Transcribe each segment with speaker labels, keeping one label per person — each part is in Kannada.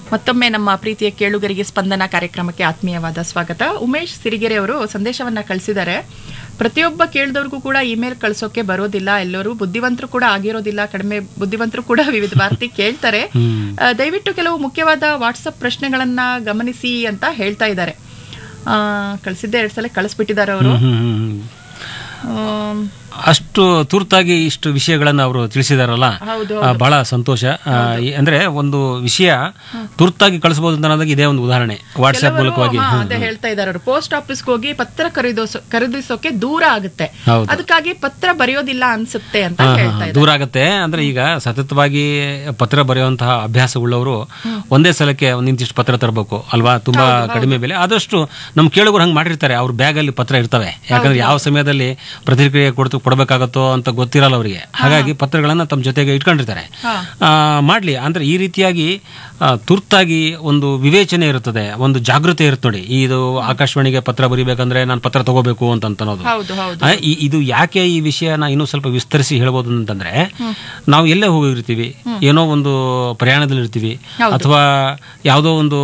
Speaker 1: ಮತ್ತೊಮ್ಮೆ ನಮ್ಮ ಪ್ರೀತಿಯ ಕೇಳುಗರಿಗೆ ಸ್ಪಂದನ ಕಾರ್ಯಕ್ರಮಕ್ಕೆ ಆತ್ಮೀಯವಾದ ಸ್ವಾಗತ ಉಮೇಶ್ ಸಿರಿಗೆರೆ ಅವರು ಸಂದೇಶವನ್ನ ಕಳಿಸಿದ್ದಾರೆ ಪ್ರತಿಯೊಬ್ಬ ಕೇಳಿದವ್ರಿಗೂ ಕೂಡ ಇಮೇಲ್ ಕಳ್ಸೋಕೆ ಬರೋದಿಲ್ಲ ಎಲ್ಲರೂ ಬುದ್ಧಿವಂತರು ಕೂಡ ಆಗಿರೋದಿಲ್ಲ ಕಡಿಮೆ ಬುದ್ಧಿವಂತರು ಕೂಡ ವಿವಿಧ ಭಾರತಿ ಕೇಳ್ತಾರೆ ಆ, ದಯವಿಟ್ಟು ಕೆಲವು ಮುಖ್ಯವಾದ ವಾಟ್ಸಪ್ ಪ್ರಶ್ನೆಗಳನ್ನ ಗಮನಿಸಿ ಅಂತ ಹೇಳ್ತಾ ಇದ್ದಾರೆ ಆ, ಕಳ್ಸಿದ್ದೆ ಎರಡ್ ಸಲ ಕಳಿಸ್ಬಿಟ್ಟಿದ್ದಾರೆ ಅವರು
Speaker 2: ಹ್ಮ್, ಹ್ಮ್, ಹ್ಮ್. ಅಷ್ಟು ತುರ್ತಾಗಿ ಇಷ್ಟು ವಿಷಯಗಳನ್ನ ಅವರು ತಿಳಿಸಿದಾರಲ್ಲ
Speaker 1: ಹೌದು
Speaker 2: ಆ, ಬಹಳ ಸಂತೋಷ ಆ, ಈ- ಅಂದ್ರೆ ಒಂದು ವಿಷಯ ತುರ್ತಾಗಿ ಕಳಿಸಬಹುದು ಅಂತ ಅನ್ನೋದಕ್ಕೆ ಇದೇ ಒಂದು ಉದಾಹರಣೆ ವಾಟ್ಸ್ಆಪ್ ಮೂಲಕವಾಗಿ
Speaker 1: ಹಾ, ಅದೇ ಹೇಳ್ತಾ ಇದ್ದಾರೆ ಅವರು ಪೋಸ್ಟ್ ಆಫೀಸ್ಗೆ ಹೋಗಿ ಪತ್ರ ಖರೀದಿಸೋ ಖರೀದಿಸೋಕೆ ದೂರ ಆಗುತ್ತೆ
Speaker 2: ಹೌದು.
Speaker 1: ಅದಕ್ಕಾಗಿ ಪತ್ರ ಬರೆಯೋದಿಲ್ಲ ಅನ್ಸುತ್ತೆ ಅಂತ
Speaker 2: ಹಾ, ಹಾ,
Speaker 1: ಹೇಳ್ತಾ ಇದ್ದಾರೆ
Speaker 2: ದೂರ ಆಗತ್ತೆ ಅಂದ್ರೆ ಈಗ ಸತತವಾಗಿ ಪತ್ರ ಬರೆಯುವಂತಹ ಅಭ್ಯಾಸವುಳ್ಳವರು ಒಂದೇ ಸಲಕ್ಕೆ ಒಂದ್ ಇಂತಿಷ್ಟು ಪತ್ರ ತರಬೇಕು ಅಲ್ವಾ ತುಂಬಾ ಕಡಿಮೆ ಬೆಲೆ ಆದಷ್ಟು ನಮ್ ಕೇಳುಗರು ಹಂಗ್ ಮಾಡಿರ್ತಾರೆ ಅವ್ರ ಬ್ಯಾಗ್ ಅಲ್ಲಿ ಪತ್ರ ಇರ್ತವೆ ಯಾಕಂದ್ರೆ ಯಾವ ಸಮಯದಲ್ಲಿ ಪ್ರತಿಕ್ರಿಯೆ ಕೊಡ್ತು ಕೊಡ್ಬೇಕಾಗತ್ತೋ ಅಂತ ಗೊತ್ತಿರಲ್ಲ ಅವರಿಗೆ ಹಾಗಾಗಿ ಪತ್ರಗಳನ್ನ ತಮ್ಮ ಜೊತೆಗೆ ಇಟ್ಕೊಂಡಿರ್ತಾರೆ ಆ, ಮಾಡ್ಲಿ ಅಂದ್ರೆ ಈ ರೀತಿಯಾಗಿ ಆ, ತುರ್ತಾಗಿ ಒಂದು ವಿವೇಚನೆ ಇರುತ್ತದೆ ಒಂದು ಜಾಗೃತಿ ಇರುತ್ತೆ ನೋಡಿ ಇದು ಆಕಾಶವಾಣಿಗೆ ಪತ್ರ ಬರಿಬೇಕಂದ್ರೆ ನಾನು ಪತ್ರ ತಗೋಬೇಕು ಅಂತ ಅನ್ನೋದು
Speaker 1: ಹೌದು ಹೌದು
Speaker 2: ಆ, ಈ- ಇದು ಯಾಕೆ ಈ ವಿಷಯನ ಇನ್ನೂ ಸ್ವಲ್ಪ ವಿಸ್ತರಿಸಿ ಹೇಳ್ಬೋದು ಅಂತಂದ್ರೆ ನಾವು ಎಲ್ಲೇ ಹೋಗಿರ್ತೀವಿ ಏನೋ ಒಂದು ಪ್ರಯಾಣದಲ್ಲಿ ಇರ್ತೀವಿ ಅಥವಾ ಯಾವುದೋ ಒಂದು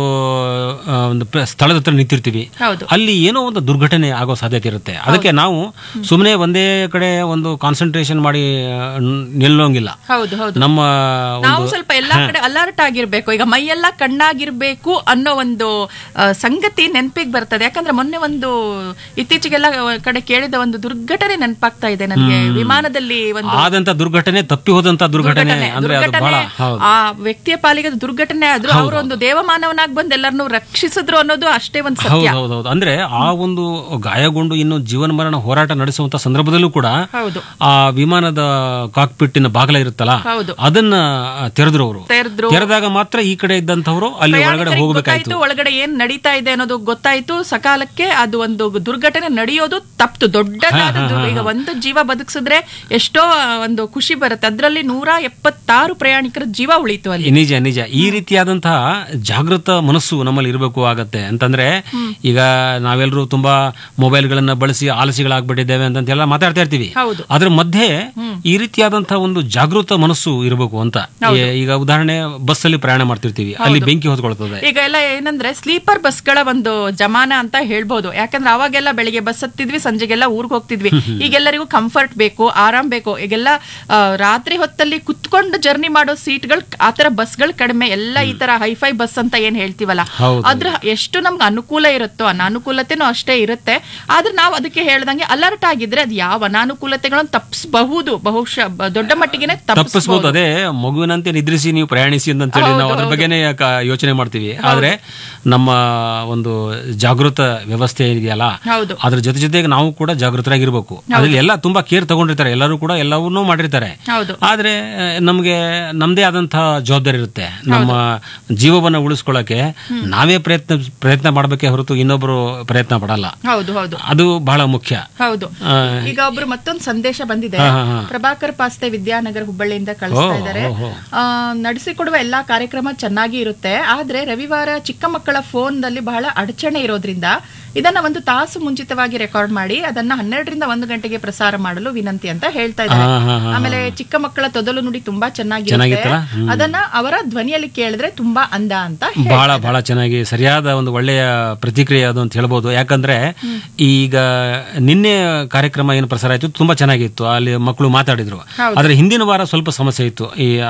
Speaker 2: ಆ, ಒಂದು ಪ್ರ- ಸ್ಥಳದ ಹತ್ರ ನಿಂತಿರ್ತೀವಿ
Speaker 1: ಹೌದು
Speaker 2: ಅಲ್ಲಿ ಏನೋ ಒಂದು ದುರ್ಘಟನೆ ಆಗೋ ಸಾಧ್ಯತೆ ಇರುತ್ತೆ ಅದಕ್ಕೆ ನಾವು ಸುಮ್ಮನೆ ಒಂದೇ ಕಡೆ ಒಂದು ಕಾನ್ಸಂಟ್ರೇಷನ್ ಮಾಡಿ ಆ, ನ್- ನಿಲ್ಲೋಂಗಿಲ್ಲ
Speaker 1: ಹೌದು ಹೌದು
Speaker 2: ನಮ್ಮ
Speaker 1: ನಾವು ಸ್ವಲ್ಪ ಎಲ್ಲಾ ಕಡೆ ಅಲರ್ಟ್ ಆಗಿರ್ಬೇಕು ಈಗ ಮೈಯೆಲ್ಲ ಕಣ್ಣಾಗಿರ್ಬೇಕು ಅನ್ನೋ ಒಂದು ಆ, ಸಂಗತಿ ನೆನಪಿಗೆ ಬರ್ತದೆ ಯಾಕಂದ್ರೆ ಮೊನ್ನೆ ಒಂದು ಇತ್ತೀಚೆಗೆಲ್ಲ ಕಡೆ ಕೇಳಿದ ಒಂದು ದುರ್ಘಟನೆ ನೆನಪಾಗ್ತಾ ಇದೆ ನನಗೆ ವಿಮಾನದಲ್ಲಿ ಒಂದು
Speaker 2: ಆದಂತ ದುರ್ಘಟನೆ ತಪ್ಪಿ ಹೋದಂತ ದುರ್ಘಟನೆ ಅಂದ್ರೆ ಅದು ಬಹಳ ಹೌದು
Speaker 1: ಆ ವ್ಯಕ್ತಿಯ ಪಾಲಿಗೆ ಅದು ದುರ್ಘಟನೆ ಆದ್ರೂ ಅವರು ಒಂದು ದೇವಮಾನವನಾಗಿ ಬಂದು ಎಲ್ಲರನ್ನು ರಕ್ಷಿಸಿದ್ರು ಅನ್ನೋದು ಅಷ್ಟೇ ಒಂದು ಸತ್ಯ
Speaker 2: ಹೌದು ಹೌದು ಹೌದು ಅಂದ್ರೆ ಆ ಒಂದು ಗಾಯಗೊಂಡು ಇನ್ನು ಜೀವನ ಮರಣ ಹೋರಾಟ ನಡೆಸುವಂತ ಸಂದರ್ಭದಲ್ಲೂ ಕೂಡ
Speaker 1: ಹೌದು
Speaker 2: ಆ ವಿಮಾನದ ಕಾಕ್ಪಿಟ್ಟಿನ ಬಾಗಲ ಇರುತ್ತಲ್ಲ
Speaker 1: ಹೌದು
Speaker 2: ಅದನ್ನ ತೆರೆದ್ರು ಅವರು
Speaker 1: ತೆರೆದ್ರು
Speaker 2: ತೆರೆದಾಗ ಮಾತ್ರ ಈ ಕಡೆ ಇದ್ದಂತವ್ರು ಅಲ್ಲಿ ಒಳಗಡೆ
Speaker 1: ಪ್ರಯಾಣಿಕರಿಗೆ
Speaker 2: ಹೋಗ್ಬೇಕಾಯ್ತು
Speaker 1: ಗೊತ್ತಾಯ್ತು ಒಳಗಡೆ ಏನ್ ನಡೀತಾ ಇದೆ ಅನ್ನೋದು ಗೊತ್ತಾಯ್ತು ಸಕಾಲಕ್ಕೆ ಅದು ಒಂದು ದುರ್ಘಟನೆ ನಡೆಯೋದು ತಪ್ತು ದೊಡ್ಡದಾದ ದುರ್- ಈಗ ಒಂದು ಜೀವ ಬದುಕಿಸಿದ್ರೆ ಎಷ್ಟೋ ಆ, ಒಂದು ಖುಷಿ ಬರುತ್ತೆ ಅದ್ರಲ್ಲಿ ನೂರ ಎಪ್ಪತ್ತಾರು ಪ್ರಯಾಣಿಕರ ಜೀವ ಉಳಿತು ಅಲ್ಲಿ
Speaker 2: ನಿಜ ನಿಜ ಈ ರೀತಿಯಾದಂತಹ ಜಾಗೃತ ಮನಸ್ಸು ನಮ್ಮಲ್ಲಿ ಇರಬೇಕು ಆಗತ್ತೆ ಅಂತಂದ್ರೆ ಈಗ ನಾವೆಲ್ಲರೂ ತುಂಬಾ ಮೊಬೈಲ್ಗಳನ್ನ ಬಳಸಿ ಆಲಸಿಗಳಾಗ್ಬಿಟ್ಟಿದ್ದೇವೆ ಅಂತ ಎಲ್ಲ ಮಾತಾಡ್ತಾ ಇರ್ತೀವಿ
Speaker 1: ಹೌದು
Speaker 2: ಅದ್ರ ಮಧ್ಯೆ ಈ ರೀತಿಯಾದಂತಹ ಒಂದು ಜಾಗೃತ ಮನಸ್ಸು ಇರಬೇಕು ಅಂತ ಈ- ಈಗ ಉದಾಹರಣೆ ಬಸ್ ಅಲ್ಲಿ ಪ್ರಯಾಣ ಮಾಡ್ತಿರ್ತೀವಿ ಅಲ್ಲಿ ಬೆಂಕಿ ಹೊತ್ಕೊಳ್ತದೆ
Speaker 1: ಈಗ ಎಲ್ಲ ಏನಂದ್ರೆ ಸ್ಲೀಪರ್ ಬಸ್ಗಳ ಒಂದು ಜಮಾನ ಅಂತ ಹೇಳ್ಬೋದು ಯಾಕಂದ್ರೆ ಅವಾಗೆಲ್ಲ ಬೆಳಿಗ್ಗೆ ಬಸ್ ಹತ್ತಿದ್ವಿ ಸಂಜೆಗೆಲ್ಲ ಊರ್ಗ್ ಹೋಗ್ತಿದ್ವಿ ಈಗೆಲ್ಲರಿಗೂ ಕಂಫರ್ಟ್ ಬೇಕು ಆರಾಮ್ ಬೇಕು ಈಗೆಲ್ಲ ಆ, ರಾತ್ರಿ ಹೊತ್ತಲ್ಲಿ ಕುತ್ಕೊಂಡು ಜರ್ನಿ ಮಾಡೋ ಸೀಟ್ಗಳು ಆತರ ಬಸ್ಗಳು ಕಡಿಮೆ ಎಲ್ಲ ಈ ತರ ಹೈಫೈ ಬಸ್ ಅಂತ ಏನ್ ಹೇಳ್ತೀವಲ್ಲ
Speaker 2: ಹೌದು.
Speaker 1: ಅದ್ರ ಎಷ್ಟು ನಮ್ಗೆ ಅನುಕೂಲ ಇರುತ್ತೋ ಅನಾನುಕೂಲತೆನೂ ಅಷ್ಟೇ ಇರುತ್ತೆ ಆದ್ರೆ ನಾವು ಅದಕ್ಕೆ ಹೇಳ್ದಂಗೆ ಅಲರ್ಟ್ ಆಗಿದ್ರೆ ಅದು ಯಾವ ಅನಾನುಕೂಲತೆಗಳನ್ನು ತಪ್ಪಿಸಬಹುದು ಬಹುಶಃ ಬ- ದೊಡ್ಡ ಮಟ್ಟಿಗೆನೆ
Speaker 2: ತಪ್ಪಿಸ್ಬೋದು
Speaker 1: ತಪ್ಪಿಸಬಹುದು
Speaker 2: ಅದೇ ಮಗುವಿನಂತೆ ನಿದ್ರಿಸಿ ನೀವು ಪ್ರಯಾಣಿಸಿ ಅಂತ ಹೇಳಿ ನಾವು ಅದ್ರ ಬಗ್ಗೆನೇ ಕ- ಯೋಚನೆ ಮಾಡ್ತೀವಿ ಆದ್ರೆ ನಮ್ಮ ಒಂದು ಜಾಗೃತ ವ್ಯವಸ್ಥೆ ಇದೆಯಲ್ಲ
Speaker 1: ಹೌದು
Speaker 2: ಅದ್ರ ಜೊತೆ ಜೊತೆಗೆ ನಾವು ಕೂಡ ಜಾಗೃತರಾಗಿರ್ಬೇಕು ಅದ್ರಲ್ಲಿ ಎಲ್ಲ ತುಂಬಾ ಕೇರ್ ತಗೊಂಡಿರ್ತಾರೆ ಎಲ್ಲರೂ ಕೂಡ ಎಲ್ಲವನ್ನೂ ಮಾಡಿರ್ತಾರೆ
Speaker 1: ಹೌದು
Speaker 2: ಆದ್ರೆ ಆ, ನಮ್ಗೆ ನಮ್ದೇ ಆದಂತಹ ಜವಾಬ್ದಾರಿ ಇರುತ್ತೆ ನಮ್ಮ ಜೀವವನ್ನ ಉಳಿಸ್ಕೊಳ್ಳಕ್ಕೆ ನಾವೇ ಪ್ರಯತ್ನ ಪ್ರಯತ್ನ ಮಾಡ್ಬೇಕೇ ಹೊರತು ಇನ್ನೊಬ್ರು ಪ್ರಯತ್ನ ಪಡಲ್ಲ
Speaker 1: ಹೌದು ಹೌದು
Speaker 2: ಅದು ಬಹಳ ಮುಖ್ಯ
Speaker 1: ಹೌದು
Speaker 2: ಆ,
Speaker 1: ಈಗ ಒಬ್ರು ಮತ್ತೊಂದು ಸಂದೇಶ ಬಂದಿದೆ
Speaker 2: ಹಾ, ಹಾ, ಹಾ.
Speaker 1: ಪ್ರಭಾಕರ್ ಪಾಸ್ತೆ ವಿದ್ಯಾನಗರ ಹುಬ್ಬಳ್ಳಿಯಿಂದ ಕಳಿಸ್ತಾ ಇದ್ದಾರೆ
Speaker 2: ಓಹೋ.
Speaker 1: ಆ, ನಡೆಸಿಕೊಡುವ ಎಲ್ಲಾ ಕಾರ್ಯಕ್ರಮ ಚೆನ್ನಾಗಿ ಇರುತ್ತೆ ಆದ್ರೆ ರವಿವಾರ ಚಿಕ್ಕ ಮಕ್ಕಳ ಫೋನ್ ನಲ್ಲಿ ಬಹಳ ಅಡಚಣೆ ಇರೋದ್ರಿಂದ ಇದನ್ನ ಒಂದು ತಾಸು ಮುಂಚಿತವಾಗಿ ರೆಕಾರ್ಡ್ ಮಾಡಿ ಅದನ್ನ ಹನ್ನೆರಡರಿಂದ ಒಂದು ಗಂಟೆಗೆ ಪ್ರಸಾರ ಮಾಡಲು ವಿನಂತಿ ಅಂತ ಹೇಳ್ತಾ ಇದ್ದಾರೆ
Speaker 2: ಹಾ, ಹಾ, ಹಾ.
Speaker 1: ಆಮೇಲೆ ಚಿಕ್ಕ ಮಕ್ಕಳ ತೊದಲು ನುಡಿ ತುಂಬಾ ಚೆನ್ನಾಗಿರುತ್ತೆ
Speaker 2: ಚೆನ್ನಾಗಿತ್ತಲ್ಲ?
Speaker 1: ಅದನ್ನ ಅವರ ಧ್ವನಿಯಲ್ಲಿ ಕೇಳಿದ್ರೆ ತುಂಬಾ ಅಂದ ಅಂತ ಹೇಳ್-
Speaker 2: ಬಹಳ ಬಹಳ ಚೆನ್ನಾಗಿ ಸರಿಯಾದ ಒಂದು ಒಳ್ಳೆಯ ಪ್ರತಿಕ್ರಿಯೆ ಅದು ಅಂತ ಹೇಳ್ಬೋದು ಯಾಕಂದ್ರೆ ಈಗ ನಿನ್ನೆ ಕಾರ್ಯಕ್ರಮ ಏನು ಪ್ರಸಾರ ಆಯ್ತು ತುಂಬಾ ಚೆನ್ನಾಗಿತ್ತು ಅಲ್ಲಿ ಮಕ್ಕಳು ಮಾತಾಡಿದ್ರು ಆದ್ರೆ ಹಿಂದಿನ ವಾರ ಸ್ವಲ್ಪ ಸಮಸ್ಯೆ ಇತ್ತು ಈ